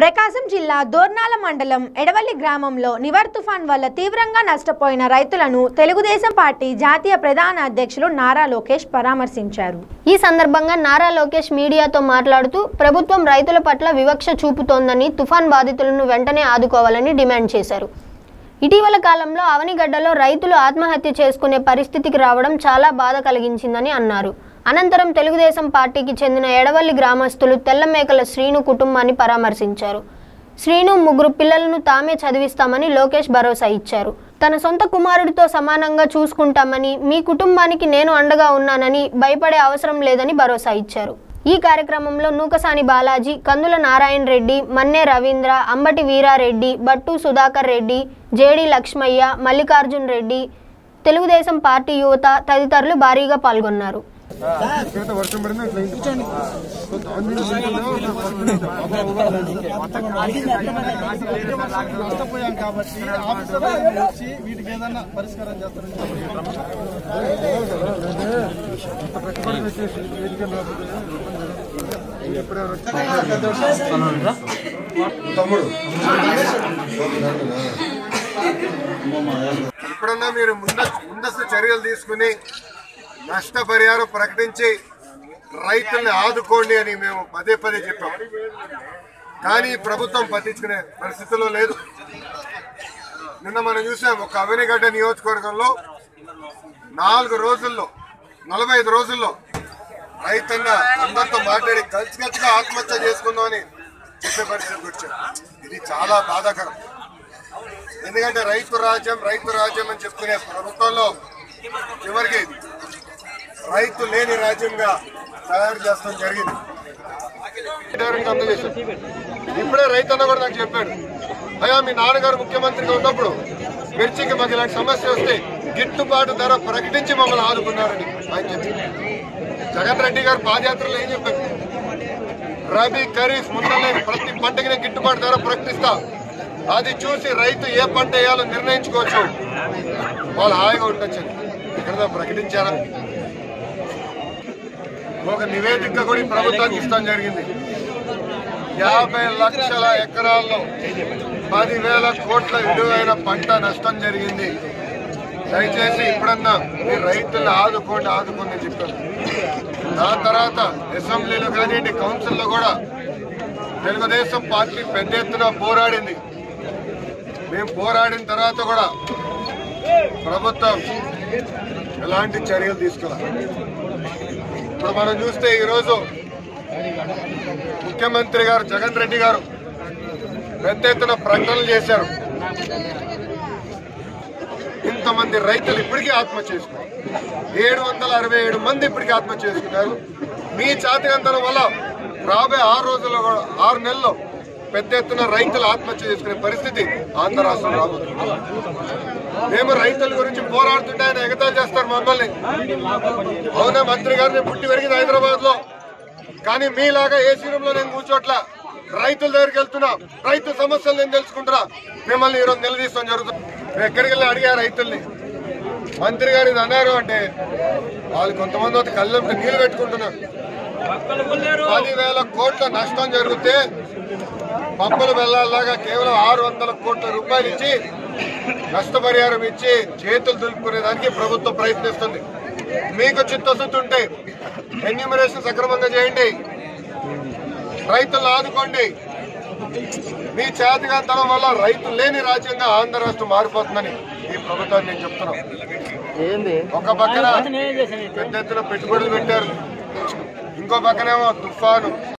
ప్రకాశం జిల్లా దోర్నాల మండలం ఎడవల్లి గ్రామంలో నివర్ తుఫాన్ వల్ల తీవ్రంగా నష్టపోయిన రైతులను తెలుగుదేశం పార్టీ జాతీయ ప్రధాన అధ్యక్షులు నారా లోకేష్ పరామర్శించారు ఈ సందర్భంగా నారా లోకేష్ మీడియాతో మాట్లాడుతూ ప్రభుత్వం రైతుల పట్ల వివక్ష చూపుతోందని తుఫాన్ బాధితులను వెంటనే ఆదుకోవాలని డిమాండ్ చేశారు ఇటీవల కాలంలో అవనిగడ్డలో రైతులు ఆత్మహత్య చేసుకునే పరిస్థితికి రావడం చాలా బాధ కలిగించిందని అన్నారు అనంతరం తెలుగుదేశం పార్టీకి చెందిన ఎడవల్లి గ్రామస్తులు తెల్లమేకల శ్రీను కుటుంబాన్ని పరామర్శించారు శ్రీను ముగ్గురు పిల్లలను తామే చదివిస్తామని లోకేష్ భరోసా ఇచ్చారు తన సొంత కుమారుడితో సమానంగా చూసుకుంటామని మీ కుటుంబానికి నేను అండగా ఉన్నానని భయపడే అవసరం లేదని భరోసా ఇచ్చారు ఈ కార్యక్రమంలో నూకసాని బాలాజీ కందుల నారాయణ రెడ్డి మన్నే రవీంద్ర అంబటి వీరారెడ్డి బట్టు సుధాకర్ రెడ్డి జేడి లక్ష్మయ్య మల్లికార్జున్ రెడ్డి తెలుగుదేశం పార్టీ యువత తదితరులు భారీగా పాల్గొన్నారు చేత వర్షం పడింది ఇట్లా ఇంటి నష్టపోయాం కాబట్టి ఆఫీసర్ వచ్చి వీటికి ఏదన్నా పరిష్కారం చేస్తారని తమ్ముడు ఇప్పుడన్నా మీరు ముందస్తు ముందస్తు చర్యలు తీసుకుని నష్టపరిహారం ప్రకటించి రైతుల్ని ఆదుకోండి అని మేము పదే పదే చెప్పాం కానీ ప్రభుత్వం పట్టించుకునే పరిస్థితుల్లో లేదు నిన్న మనం చూసాం ఒక అవినిగడ్డ నియోజకవర్గంలో నాలుగు రోజుల్లో నలభై ఐదు రోజుల్లో రైతన్న అందరితో మాట్లాడి కలిసికట్టుగా ఆత్మహత్య చేసుకుందామని చెప్పే పరిస్థితికి వచ్చాం ఇది చాలా బాధాకరం ఎందుకంటే రైతు రాజ్యం రైతు రాజ్యం అని చెప్పుకునే ప్రభుత్వంలో చివరికి రైతు లేని రాజ్యంగా తయారు చేస్తాం జరిగింది డైరెక్ట్గా అందజేశాం. ఇప్పుడే రైతన్న కూడా నాకు చెప్పాడు అయ్యా మీ నాన్నగారు ముఖ్యమంత్రిగా ఉన్నప్పుడు మిర్చికి మాకు ఇలాంటి సమస్య వస్తే గిట్టుబాటు ధర ప్రకటించి మమ్మల్ని ఆదుకున్నారని ఆయన చెప్పారు జగన్ రెడ్డి గారు పాదయాత్రలో ఏం చెప్పారు రబీ ఖరీఫ్ ముందలే ప్రతి పంటకి నేను గిట్టుబాటు ధర ప్రకటిస్తా అది చూసి రైతు ఏ పంట వేయాలో నిర్ణయించుకోవచ్చు వాళ్ళు హాయిగా ఉండొచ్చు ఇక్కడ ప్రకటించారా ఒక నివేదిక కూడా ఈ ప్రభుత్వానికి ఇస్తాం జరిగింది యాభై లక్షల ఎకరాల్లో పదివేల కోట్ల విలువైన పంట నష్టం జరిగింది దయచేసి ఇప్పుడన్నా మీ రైతులు ఆదుకోండి ఆదుకోండి అని చెప్పారు దాని తర్వాత అసెంబ్లీలో కానివ్వండి కౌన్సిల్లో కూడా తెలుగుదేశం పార్టీ పెద్ద ఎత్తున పోరాడింది మేము పోరాడిన తర్వాత కూడా ప్రభుత్వం ఎలాంటి చర్యలు తీసుకోవాలి ఇప్పుడు మనం చూస్తే ఈరోజు ముఖ్యమంత్రి గారు జగన్ రెడ్డి గారు పెద్ద ఎత్తున ప్రకటనలు చేశారు ఇంతమంది రైతులు ఇప్పటికీ ఆత్మహత్య చేసుకున్నారు ఏడు వందల అరవై ఏడు మంది ఇప్పటికీ ఆత్మహత్య చేసుకున్నారు మీ చాతకంతనం వల్ల రాబోయే ఆరు రోజుల్లో కూడా ఆరు నెలల్లో పెద్ద ఎత్తున రైతులు ఆత్మహత్య చేసుకునే పరిస్థితి ఆంధ్ర రాష్ట్రం రాబోతుంది మేము రైతుల గురించి పోరాడుతుంటే ఆయన ఎగతాలు చేస్తారు మమ్మల్ని అవునా మంత్రి గారు నేను పుట్టి పెరిగింది హైదరాబాద్ లో కానీ మీలాగా ఏసీ రూమ్ లో నేను కూర్చోట్ల రైతుల దగ్గరికి వెళ్తున్నా రైతు సమస్యలు నేను తెలుసుకుంటున్నా మిమ్మల్ని ఈరోజు నిలదీస్తాం జరుగుతుంది మేము ఎక్కడికి వెళ్ళి అడిగా రైతుల్ని మంత్రి గారు ఇది అన్నారు అంటే వాళ్ళు కొంతమంది అయితే కళ్ళంటే నీళ్లు పెట్టుకుంటున్నారు పదివేల కోట్ల నష్టం జరిగితే పప్పులు బెల్లాలాగా కేవలం ఆరు వందల కోట్ల రూపాయలు ఇచ్చి నష్టపరిహారం ఇచ్చి చేతులు దులుపుకునేదానికి ప్రభుత్వం ప్రయత్నిస్తుంది మీకు చిత్తశుద్ధి ఉంటే ఎన్యూమరేషన్ సక్రమంగా చేయండి రైతులను ఆదుకోండి మీ చేతగాంతనం వల్ల రైతు లేని రాజ్యంగా ఆంధ్ర రాష్ట్రం మారిపోతుందని ఈ ప్రభుత్వాన్ని నేను చెప్తున్నాను ఒక పక్కన పెద్ద ఎత్తున పెట్టుబడులు పెట్టారు ఇంకో పక్కనేమో తుఫాను